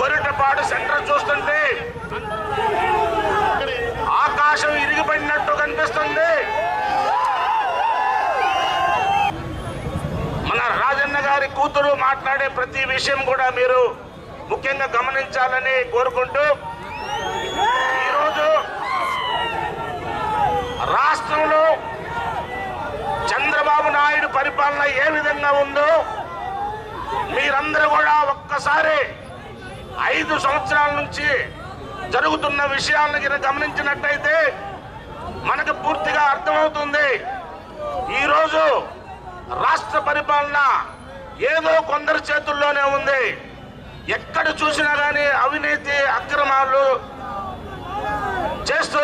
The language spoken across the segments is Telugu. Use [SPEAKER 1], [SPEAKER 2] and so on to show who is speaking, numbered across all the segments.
[SPEAKER 1] గొరిటపాడు సెంటర్ చూస్తుంటే ఆకాశం ఇరిగిపడినట్టు కనిపిస్తుంది మన రాజన్న గారి కూతురు మాట్లాడే ప్రతి విషయం కూడా మీరు ముఖ్యంగా గమనించాలని కోరుకుంటూ ఈరోజు రాష్ట్రంలో చంద్రబాబు నాయుడు పరిపాలన ఏ విధంగా ఉందో మీరందరూ కూడా ఒక్కసారి ఐదు సంవత్సరాల నుంచి జరుగుతున్న విషయాలను గిన గమనించినట్టయితే మనకు పూర్తిగా అర్థమవుతుంది ఈరోజు రాష్ట్ర పరిపాలన ఏదో కొందరి చేతుల్లోనే ఉంది ఎక్కడ చూసినా కానీ అవినీతి అక్రమాలు చేస్తూ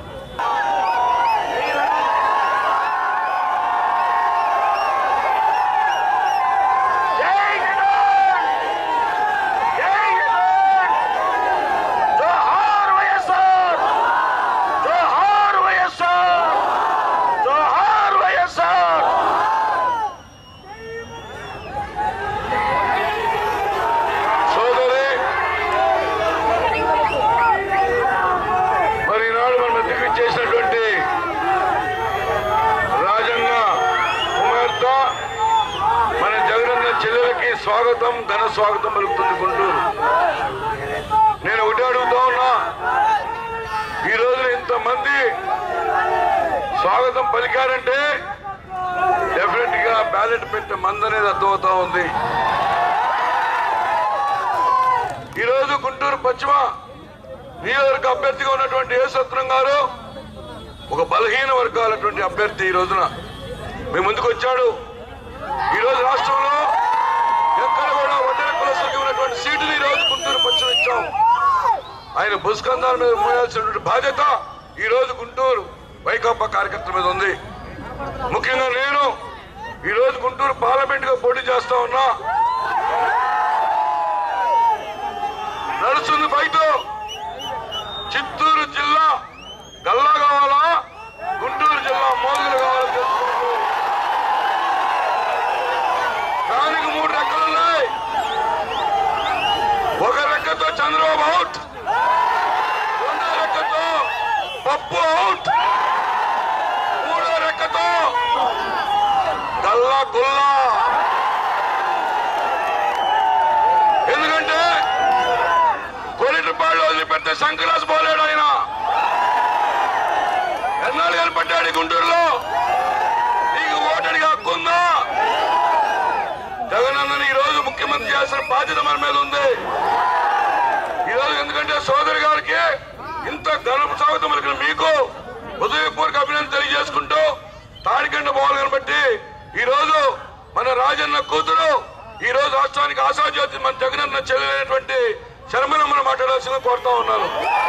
[SPEAKER 1] జై జగన్! జై జగన్! జోహార్ వైఎస్ఆర్! జోహార్ వైఎస్ఆర్! జోహార్ వైఎస్ఆర్!
[SPEAKER 2] సోదరి మరి ఈనాడు మన మధ్యకు చేసినటువంటి రాజన్న కుమార్తె మన జగనన్న చెల్లెలకి స్వాగతం ఘన స్వాగతం పలుకుతుంది గుంటూరు నేను ఒకటి అడుగుతా ఉన్నా ఈ రోజున ఇంతమంది స్వాగతం పలికారంటే డెఫినెట్ గా బ్యాలెట్ పెట్టే మంది అనేది అర్థమవుతా ఉంది ఈ రోజు గుంటూరు పశ్చిమ నియోజకవర్గ అభ్యర్థిగా ఉన్నటువంటి యేసత్రం గారు ఒక బలహీన వర్గాలటువంటి అభ్యర్థి ఈ రోజున మీ ముందుకు వచ్చాడు ఈ రోజు రాష్ట్రంలో ఎక్కడ కూడా ఒంటరి కులస్తులకి ఉన్నటువంటి సీటులు ఈ రోజు గుంటూరు పశ్చిమ ఇచ్చాం ఆయన బుస్కందాల మీద మోయాల్సినటువంటి బాధ్యత ఈ రోజు గుంటూరు వైకాపా కార్యకర్తల మీద ఉంది ముఖ్యంగా నేను ఈ రోజు గుంటూరు పార్లమెంట్ గా పోటీ చేస్తా ఉన్నా నడుస్తుంది ఫైట్ చిత్తూరు జిల్లా గల్లా కావాలా గుంటూరు జిల్లా మోగులు కావాలా తెలుసుకుంటూ దానికి మూడు రెక్కలు ఉన్నాయి ఒక రెక్కతో చంద్రబాబు అవుట్ రెండో రెక్కతో పప్పు అవుట్ మూడో రెక్కతో గల్లా గుల్లా ఎందుకంటే కొరిటపాళ్ళు వదిలిపెడితే శంకరాజు పోలేడు ఆయన ఎన్నాళ్ళు కనిపెట్టాడు ఈ గుంటూరులో నీకు ఓటడిగా హక్కుందా జగనన్నని ఈ రోజు ముఖ్యమంత్రి చేసిన బాధ్యత మన మీద ఉంది ఈ రోజు ఎందుకంటే సోదరి గారికి ఇంత ఘన స్వాగతం పలికిన మీకు హృదయపూర్వక అభినందన తెలియజేసుకుంటూ తాడికండ పోవాలి కనబట్టి ఈ రోజు మన రాజన్న కూతురు ఈ రోజు రాష్ట్రానికి ఆశాజ్యోతి మన జగనన్న చెల్లెలైనటువంటి శర్మనమ్మను మాట్లాడాల్సిందిగా కోరుతా ఉన్నాను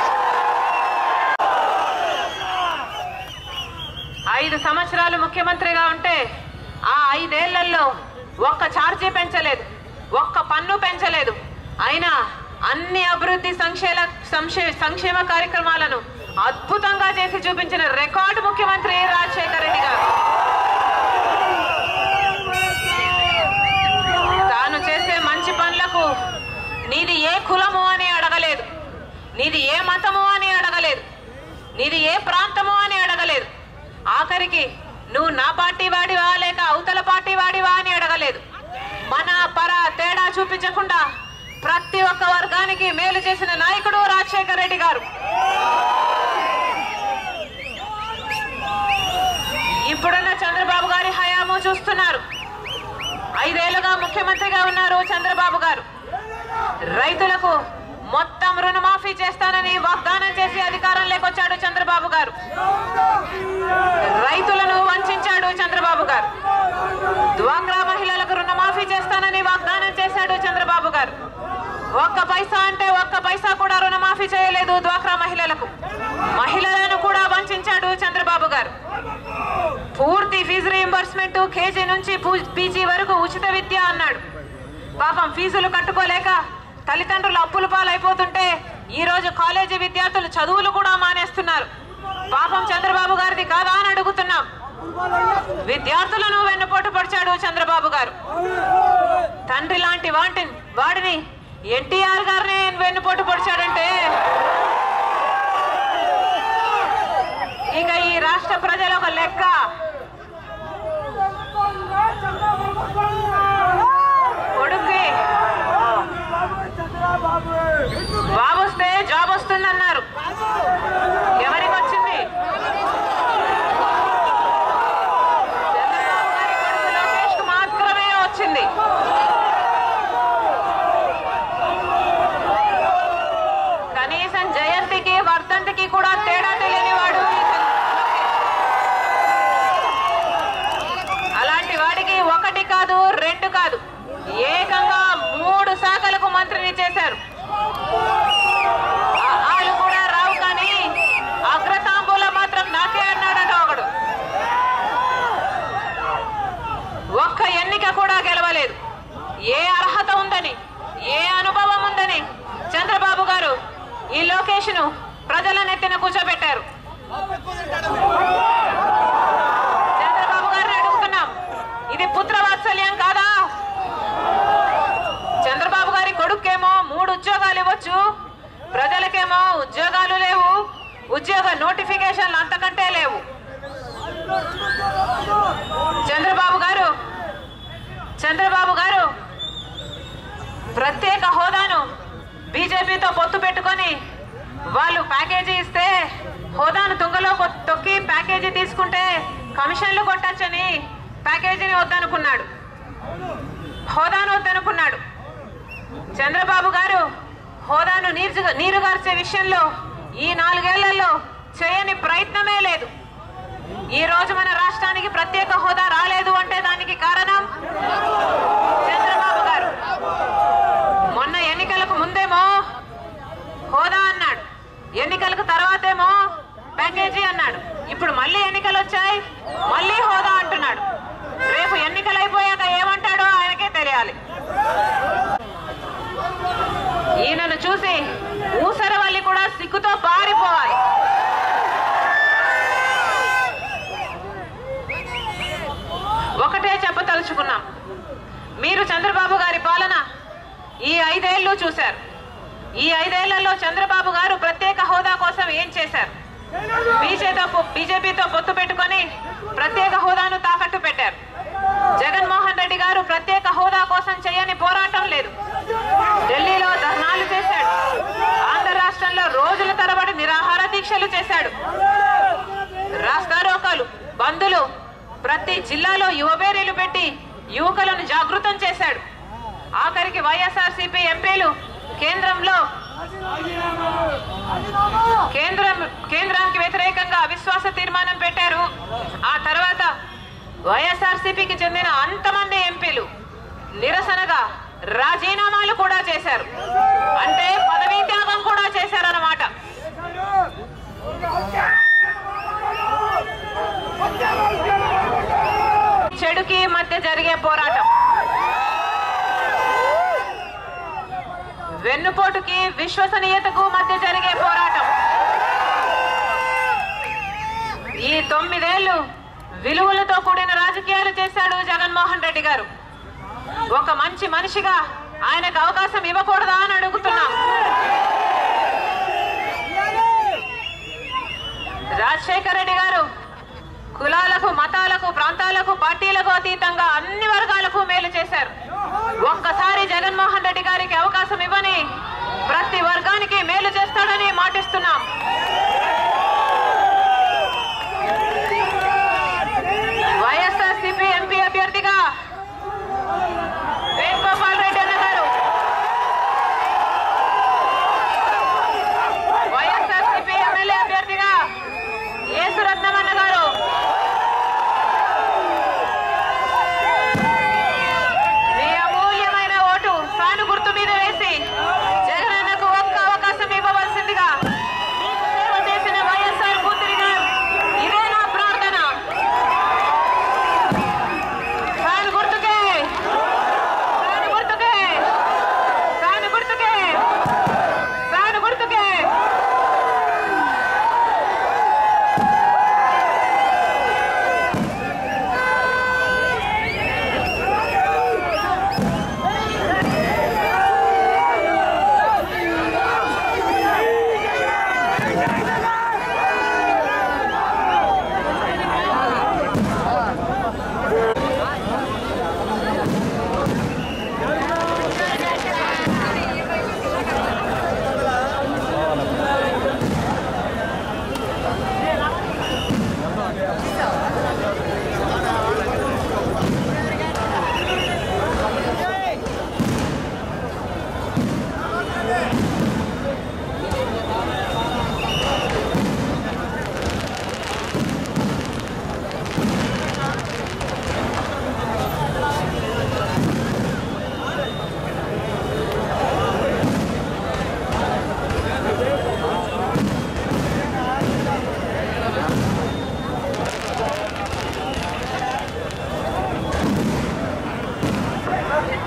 [SPEAKER 3] ఐదు సంవత్సరాలు ముఖ్యమంత్రిగా ఉంటే ఆ ఐదేళ్లలో ఒక్క ఛార్జీ పెంచలేదు ఒక్క పన్ను పెంచలేదు అయినా అన్ని అభివృద్ధి సంక్షేమ సంక్షే సంక్షేమ కార్యక్రమాలను అద్భుతంగా చేసి చూపించిన రికార్డు ముఖ్యమంత్రి రాజశేఖర రెడ్డి గారు తాను చేసే మంచి పనులకు నీది ఏ కులము అని అడగలేదు నీది ఏ మతము అని అడగలేదు నీది ఏ ప్రాంతము అని అడగలేదు ఆఖరికి నువ్వు నా పార్టీ వాడివా లేక అవతల పార్టీ వాడివా అని అడగలేదు మన పర తేడా చూపించకుండా ప్రతి ఒక్క వర్గానికి మేలు చేసిన నాయకుడు రాజశేఖర రెడ్డి గారు ఇప్పుడున్న చంద్రబాబు గారి హయాము చూస్తున్నారు ఐదేళ్లుగా ముఖ్యమంత్రిగా ఉన్నారు చంద్రబాబు గారు రైతులకు మొత్తం రుణమాఫీ చేస్తానని వాగ్దానం చేసి అధికారంలోకి వచ్చాడు చంద్రబాబు గారు రైతులను వంచాడు చంద్రబాబు గారు డ్వాక్రా మహిళలకు రుణమాఫీ చేస్తానని వాగ్దానం చేశాడు చంద్రబాబు గారు ఒక్క పైసా అంటే ఒక్క పైసా కూడా రుణమాఫీ చేయలేదు డ్వాక్రా మహిళలకు మహిళలను కూడా వంచాడు చంద్రబాబు గారు పూర్తి ఫీజు రీయింబర్స్మెంట్ కేజీ నుంచి పూ- పీజీ వరకు ఉచిత విద్య అన్నాడు పాపం ఫీజులు కట్టుకోలేక తల్లిదండ్రులు అప్పుల పాలైపోతుంటే ఈ రోజు కాలేజీ విద్యార్థులు చదువులు కూడా మానేస్తున్నారు పాపం చంద్రబాబు గారిది కాదా అని అడుగుతున్నాం విద్యార్థులను వెన్నుపోటు పడిచాడు చంద్రబాబు గారు తండ్రి లాంటి వాటిని వాడిని ఎన్టీఆర్ గారిని వెన్నుపోటు పొడిచాడంటే ఇక ఈ రాష్ట్ర ప్రజల ఒక లెక్క కొడుక్కి బాబు వస్తే జాబ్ వస్తుందన్నారు ఎవరికి వచ్చింది చంద్రబాబు గారి కొడుకు లోకేష్ కు మాత్రమే వచ్చింది కనీసం జయంతికి వర్ధంతికి కూడా తేడా తెలియనివాడు ఈ చంద్ర- అలాంటి వాడికి ఒకటి కాదు రెండు కాదు ఏకంగా మూడు శాఖలకు మంత్రిని చేశారు ఆ ఆలు కూడా రావు కానీ అగ్రతాంబూల మాత్రం నాకే అన్నాడట ఒకడు ఒక్క ఎన్నిక కూడా గెలవలేదు ఏ అర్హత ఉందని ఏ అనుభవం ఉందని చంద్రబాబు గారు ఈ లోకేష్ను ప్రజల నెత్తిన కూర్చోబెట్టారు చంద్రబాబు గారిని అడుగుతున్నాం ఇది పుత్ర వాత్సల్యం కాదా చంద్రబాబు గారి కొడుకేమో మూడు ఉద్యోగాలు ఇవ్వచ్చు ప్రజలకేమో ఉద్యోగాలు లేవు ఉద్యోగ నోటిఫికేషన్లు అంతకంటే లేవు చంద్రబాబు గారు చంద్రబాబు గారు ప్రత్యేక హోదాను బీజేపీతో పొత్తు పెట్టుకొని వాళ్ళు ప్యాకేజీ ఇస్తే హోదాను తుంగలో కొ- తొక్కి ప్యాకేజీ తీసుకుంటే కమిషన్లు కొట్టచ్చని ప్యాకేజీని వద్దనుకున్నాడు హోదాను వద్దనుకున్నాడు చంద్రబాబు గారు హోదాను నీరు నీరుగార్చే విషయంలో ఈ నాలుగేళ్లలో చేయని ప్రయత్నమే లేదు ఈ రోజు మన రాష్ట్రానికి ప్రత్యేక హోదా రాలేదు అంటే దానికి కారణం చంద్రబాబు గారు మొన్న ఎన్నికలకు ముందేమో హోదా అన్నాడు ఎన్నికలకు తర్వాతేమో ప్యాకేజీ అన్నాడు ఇప్పుడు మళ్ళీ ఎన్నికలు వచ్చాయి మళ్ళీ హోదా అంటున్నాడు రేపు ఎన్నికలు అయిపోయాక ఏమంటాడో ఆయనకే తెలియాలి ఈయనను చూసి ఊసరవల్లి కూడా సిగ్గుతో పారిపోవాలి ఒకటే చెప్పదలుచుకున్నాం మీరు చంద్రబాబు గారి పాలన ఈ ఐదేళ్లు చూశారు ఈ ఐదేళ్లలో చంద్రబాబు గారు ప్రత్యేక హోదా కోసం ఏం చేశారు బీజేతో బీజేపీతో పొత్తు పెట్టుకొని ప్రత్యేక హోదాను తాకట్టు పెట్టారు జగన్మోహన్ రెడ్డి గారు ప్రత్యేక హోదా కోసం చేయని పోరాటం లేదు ఢిల్లీలో ధర్నాలు చేశాడు ఆంధ్ర రాష్ట్రంలో రోజుల తరబడి నిరాహార దీక్షలు చేశాడు రాస్తారోకాలు బంధులు ప్రతి జిల్లాలో యువబేరీలు పెట్టి యువకులను జాగృతం చేశాడు ఆఖరికి వైఎస్ఆర్సీపీ ఎంపీలు కేంద్రంలో కేంద్రం కేంద్రానికి వ్యతిరేకంగా అవిశ్వాస తీర్మానం పెట్టారు ఆ తర్వాత వైఎస్ఆర్సీపీకి చెందిన అంతమంది ఎంపీలు నిరసనగా రాజీనామాలు కూడా చేశారు అంటే పదవీ త్యాగం కూడా చేశారన్నమాట చెడుకి మధ్య జరిగే పోరాటం వెన్నుపోటుకి విశ్వసనీయతకు మధ్య జరిగే పోరాటం ఈ తొమ్మిదేళ్లు విలువలతో కూడిన రాజకీయాలు చేశాడు జగన్మోహన్ రెడ్డి గారు ఒక మంచి మనిషిగా ఆయనకు అవకాశం ఇవ్వకూడదా అని అడుగుతున్నాం రాజశేఖర రెడ్డి గారు కులాలకు మతాలకు ప్రాంతాలకు పార్టీలకు అతీతంగా అన్ని వర్గాలకు మేలు చేశారు ఒక్కసారి జగన్మోహన్ రెడ్డి గారికి అవకాశం ఇవ్వని ప్రతి వర్గానికి మేలు చేస్తాడని మాటిస్తున్నాం వైఎస్ఆర్సీపీ ఎంపీ అభ్యర్థిగా వేణుగోపాల్ రెడ్డి అన్న గారు వైఎస్ఆర్సీపీ ఎమ్మెల్యే అభ్యర్థిగా యేసురత్నం అన్న గారు మీ అమూల్యమైన ఓటు సాను గుర్తు మీద వేసి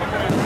[SPEAKER 2] ధన్యవాదాలు